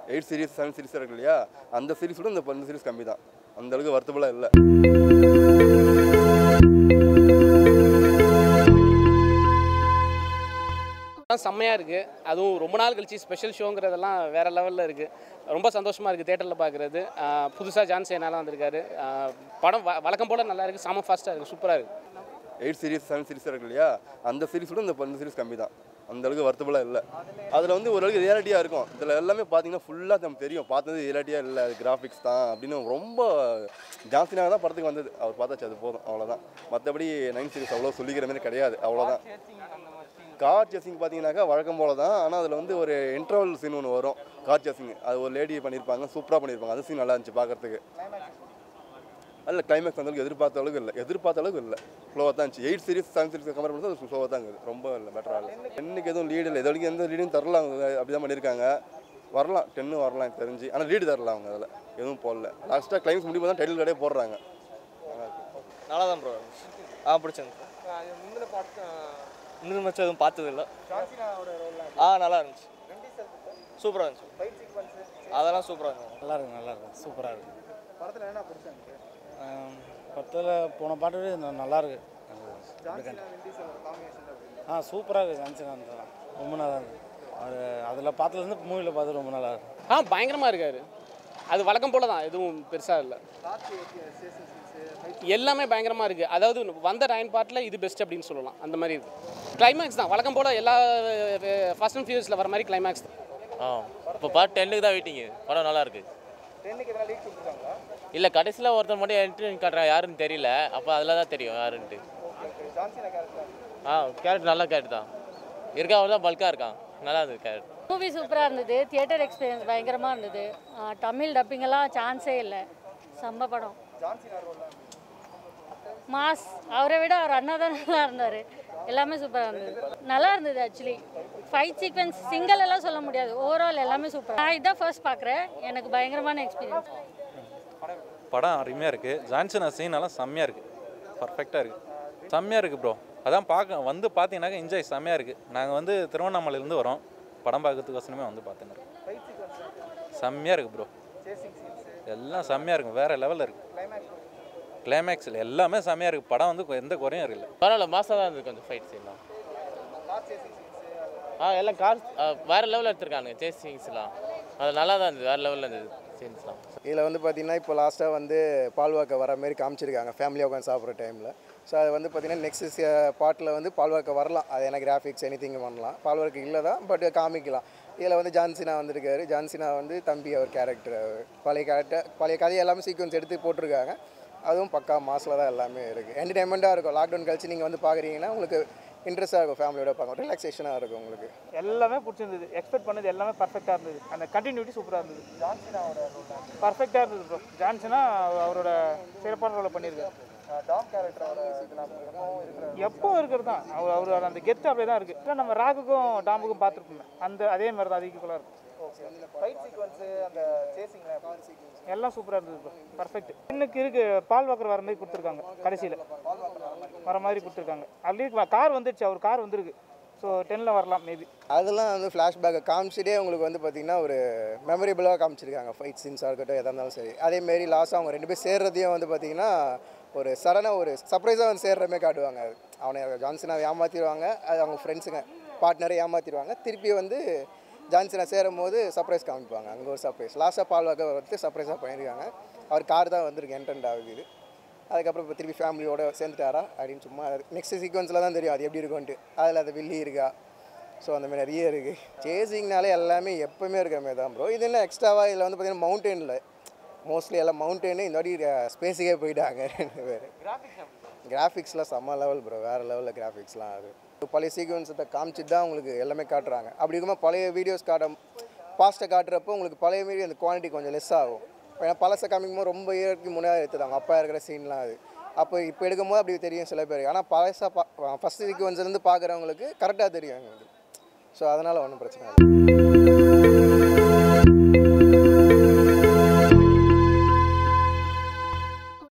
eight series seven series இருக்கு இல்லையா அந்த சீரிஸ் விட இந்த பத்து சீரிஸ் கம்மி தான் அந்த அளவுக்கு வருத்தபுளாக இல்லை படம் செம்மையாக இருக்குது அதுவும் ரொம்ப நாள் கழிச்சு ஸ்பெஷல் ஷோங்கிறதெல்லாம் வேறு லெவலில் இருக்குது ரொம்ப சந்தோஷமாக இருக்குது தேட்டரில் பார்க்குறது புதுசாக ஜான்சி என்னால் வந்திருக்காரு ஆஹ் படம் வ வழக்கம் போல் நல்லா இருக்குது செம ஃபாஸ்ட்டாக இருக்குது சூப்பராக இருக்குது எயிட் சீரிஸ் செவன் சீரிஸ் இருக்கு இல்லையா அந்த சீரிஸ் விட இந்த பத்து சீரிஸ் கம்மி தான் அந்த அளவுக்கு வருத்தபுளாக இல்லை அதில் வந்து ஓரளவுக்கு ரியாலிட்டியாக இருக்கும் இதில் எல்லாமே பார்த்தீங்கன்னா ஃபுல்லாக நமக்கு தெரியும் பார்த்தது ரியாலிட்டியாக இல்லை கிராஃபிக்ஸ் தான் அப்படின்னு ரொம்ப ஜாஸ்தினாக தான் படத்துக்கு வந்தது அவர் பார்த்தாச்சு அது போதும் அவ்வளோதான் மற்றபடி நைன் சீரிஸ் அவ்வளோ சொல்லிக்கிற மாதிரி கிடையாது அவ்வளோதான் கார் சேசிங் பார்த்தீங்கன்னாக்கா வழக்கம் போல தான் ஆனால் அதில் வந்து ஒரு இன்டர்வல் சீன் ஒன்று வரும் கார் சேசிங் அது ஒரு லேடி பண்ணியிருப்பாங்க சூப்பராக பண்ணியிருப்பாங்க அது சீன் நல்லா இருந்துச்சு பார்க்கறதுக்கு அதில் கிளைமேக்ஸ் அந்த அளவுக்கு எதிர்பார்த்த அளவுக்கு இல்லை எதிர்பார்த்த அளவுக்கு இல்லை ஸ்லோவாக தான் இருந்துச்சு eight series seven series compare பண்ணுறது அது ஸ்லோவாக தான் இருக்குது ரொம்ப இல்லை பெட்டராக இல்லை டென்னுக்கு எதுவும் லீடு இல்லை இது வரைக்கும் எந்த லீடும் தரல அவங்க அப்படி தான் பண்ணியிருக்காங்க வரலாம் டென்னு வரலாம் எனக்கு தெரிஞ்சு ஆனால் லீடு தரல அவங்க அதில் எதுவும் போடல லாஸ்ட்டாக கிளைமேக்ஸ் முடியும் தான் டைட்டில் கடையே போடுறாங்க நல்லா தான் ப்ரோ ஆ பிடிச்சிருந்து முந்தின மச்சம் எதுவும் பார்த்தது இல்லை ஆ நல்லா இருந்துச்சு சூப்பராக இருந்துச்சு அதெல்லாம் சூப்பராக இருந்துச்சு நல்லா இருக்கு நல்லா இருக்கு சூப்பராக இருக்கு படத்தில் என்ன பிடிச்சிருக்கு படத்தில் போன பாட்டு விட இது நல்லா இருக்கு ஆ சூப்பராக இருக்குது ஜான்சன் ரொம்ப நல்லா இருக்கு அவர் அதில் பார்த்ததுலேருந்து மூவியில் பார்த்து ரொம்ப நல்லா இருக்கு ஆ பயங்கரமாக இருக்காரு அது வழக்கம் போல தான் எதுவும் பெருசாக இல்லை எல்லாமே பயங்கரமாக இருக்குது அதாவது வந்த நைன் பார்ட்டில் இது பெஸ்ட் அப்படின்னு சொல்லலாம் அந்த மாதிரி இருக்குது கிளைமேக்ஸ் தான் வழக்கம் போல் எல்லா ஃபர்ஸ்ட் அண்ட் ஃபியூஸில் வர மாதிரி கிளைமேக்ஸ் தான் ஆ இப்போ பார்ட் டென்னுக்கு தான் வெயிட்டிங்கு படம் நல்லா இருக்கு இல்லை கடைசியில் ஒருத்தர் மட்டும் என்ட்ரி காட்டுறான் யாருன்னு தெரியல அப்போ அதில் தான் தெரியும் யாருன்ட்டு ஆ கேரக்டர் நல்ல கேரக்டர் தான் இருக்கா அவர் தான் பல்காக இருக்கான் நல்லா இருந்தது கேரக்டர் மூவி சூப்பராக இருந்தது தியேட்டர் எக்ஸ்பீரியன்ஸ் பயங்கரமாக இருந்தது ஆ, தமிழ் டப்பிங்கெல்லாம் சான்ஸே இல்லை செம்ம படம் மாஸ் அவரை விட அவர் அண்ணா தான் நல்லா இருந்தார் எல்லாமே சூப்பராக இருந்தது நல்லா இருந்தது ஆக்சுவலி ஃபைட் சீக்வன்ஸ் சிங்கிள் எல்லாம் சொல்ல முடியாது ஓவரால் எல்லாமே சூப்பர் நான் இதான் ஃபர்ஸ்ட் பார்க்குறேன் எனக்கு பயங்கரமான எக்ஸ்பீரியன்ஸ் படம் அருமையாக இருக்குது ஜான்சன் சீன் எல்லாம் செம்மையாக இருக்குது பர்ஃபெக்டாக இருக்குது செம்மையாக இருக்குது ப்ரோ அதான் பார்க்க வந்து பார்த்தீங்கன்னாக்கா என்ஜாய் செம்மையாக இருக்குது நாங்கள் வந்து திருவண்ணாமலையிலேருந்து வரோம் படம் பார்க்கறதுக்கோசரமே வந்து பார்த்துன்னு இருக்கோம் செம்மையாக இருக்குது ப்ரோ எல்லாம் செம்மையாக இருக்கும் வேறு லெவலில் இருக்குது கிளைமேக்ஸில் எல்லாமே செம்மையாக இருக்குது படம் வந்து எந்த குறையும் இருக்குல்ல பரவாயில்ல மாசாக தான் இருந்தது கொஞ்சம் ஃபைட் சீன்லாம் ஆ எல்லாம் கார் வேறு லெவலில் எடுத்திருக்கானுங்க சேசிங்ஸ்லாம் அது நல்லா தான் இருந்தது வேறு லெவலில் இருந்தது சீன்ஸ்லாம் இதில் வந்து பார்த்திங்கன்னா இப்போ லாஸ்ட்டாக வந்து பால்வாக்க வர மாதிரி காமிச்சிருக்காங்க ஃபேமிலியாக உட்காந்து சாப்பிட்ற டைமில் ஸோ அது வந்து பார்த்திங்கன்னா நெக்ஸ்ட் பாட்டில் வந்து பால்வாக்க வரலாம் அது என்ன கிராஃபிக்ஸ் எனி திங் பண்ணலாம் பால்வாக்கு இல்லை தான் பட் காமிக்கலாம் இதில் வந்து ஜான்சினா வந்திருக்காரு ஜான்சினா வந்து தம்பி அவர் கேரக்டர் பழைய கேரக்டர் பழைய கதையை எல்லாமே சீக்வன்ஸ் எடுத்து போட்டிருக்காங்க அதுவும் பக்கா மாசில் தான் எல்லாமே இருக்குது என்டர்டைன்மெண்ட்டாக இருக்கும் லாக்டவுன் கழிச்சு நீங்கள் வந்து பார்க்குறீங்கன்னா உங்களுக்கு இன்ட்ரெஸ்ட்டாக இருக்கும் ஃபேமிலியோட பார்க்க ரிலாக்ஸேஷனாக இருக்கும் உங்களுக்கு எல்லாமே பிடிச்சிருந்தது எக்ஸ்பெக்ட் பண்ணது எல்லாமே பர்ஃபெக்டாக இருந்தது அந்த கண்டினியூட்டி சூப்பராக இருந்தது பர்ஃபெக்டாக இருந்தது ப்ரோ ஜான்சனா அவரோட சிறப்பான ரோலை பண்ணியிருக்காரு எப்போ இருக்கிறது தான் அவர் அவர் அந்த கெத்து அப்படியே தான் இருக்குது இல்லை நம்ம ராகுக்கும் டாமுக்கும் பார்த்துருப்போம் அந்த அதே மாதிரி தான் அது ஈக்குவலாக இருக்கும் எல்லாம் சூப்பராக இருந்தது ப்ரோ பர்ஃபெக்ட் இன்னைக்கு இருக்கு பால் வாக்கர் வர மாதிரி கொடுத்துருக்காங்க கடைசியில் வர மாதிரி கொடுத்துருக்காங்க ஆல்ரெடி கார் வந்துடுச்சு அவர் கார் வந்திருக்கு ஸோ டென்னில் வரலாம் மேபி அதெல்லாம் வந்து ஃப்ளாஷ்பேக்கை காமிச்சிட்டே உங்களுக்கு வந்து பார்த்திங்கன்னா ஒரு மெமரபிளாக காமிச்சிருக்காங்க ஃபைட் சீன்ஸாக இருக்கட்டும் எதாக இருந்தாலும் சரி அதேமாரி லாஸ்ட்டாக அவங்க ரெண்டு பேர் சேர்றதையும் வந்து பார்த்திங்கன்னா ஒரு சடனாக ஒரு சர்ப்ரைஸாக வந்து சேர்றமே காட்டுவாங்க அது அவனை ஜான்சனை ஏமாற்றிடுவாங்க அது அவங்க ஃப்ரெண்ட்ஸுங்க பார்ட்னரை ஏமாற்றிடுவாங்க திருப்பி வந்து ஜான்சனை சேரும் போது சர்ப்ரைஸ் காமிப்பாங்க அங்கே ஒரு சர்ப்ரைஸ் லாஸ்ட்டாக பால்வாக்க வந்து சர்ப்ரைஸாக பண்ணியிருக்காங்க அவர் கார் தான் வந்திருக்கு என்ட்ரண்ட் ஆகுது இது அதுக்கப்புறம் இப்போ திருப்பி ஃபேமிலியோட சேர்ந்துட்டாரா அப்படின்னு சும்மா நெக்ஸ்ட் சீக்வன்ஸில் தான் தெரியும் அது எப்படி இருக்கும்ன்ட்டு அதில் அது வில்லி இருக்கா ஸோ அந்த மாதிரி நிறைய இருக்குது சேசிங்னாலே எல்லாமே எப்போவுமே இருக்கிற மாதிரி தான் ப்ரோ இது என்ன எக்ஸ்ட்ராவாக இதில் வந்து பார்த்தீங்கன்னா மவுண்டனில் மோஸ்ட்லி எல்லாம் மவுண்டனு இந்த வாட்டி ஸ்பேஸுக்கே போயிட்டாங்க ரெண்டு பேர் கிராஃபிக்ஸ்லாம் செம்ம லெவல் ப்ரோ வேறு லெவலில் கிராஃபிக்ஸ்லாம் அது பழைய சீக்வன்ஸை காமிச்சிட்டு தான் உங்களுக்கு எல்லாமே காட்டுறாங்க அப்படி இருக்கும்போது பழைய வீடியோஸ் காட்ட பாஸ்ட்டை காட்டுறப்போ உங்களுக்கு பழைய மாரி அந்த குவான்டிட்டி கொஞ்சம் லெஸ் ஆகும் ஏன்னா பழசை காமிக்கும் போது ரொம்ப இயற்கை முன்னாடி எடுத்துதாங்க அப்பா இருக்கிற சீன்லாம் அது அப்போ இப்போ எடுக்கும்போது அப்படி தெரியும் சில பேருக்கு ஆனால் பழசாக பா ஃபஸ்ட் சீக்வன்ஸ்லேருந்து பார்க்குறவங்களுக்கு கரெக்டாக தெரியும் எங்களுக்கு ஸோ அதனால் ஒன்றும் பிரச்சனை இல்லை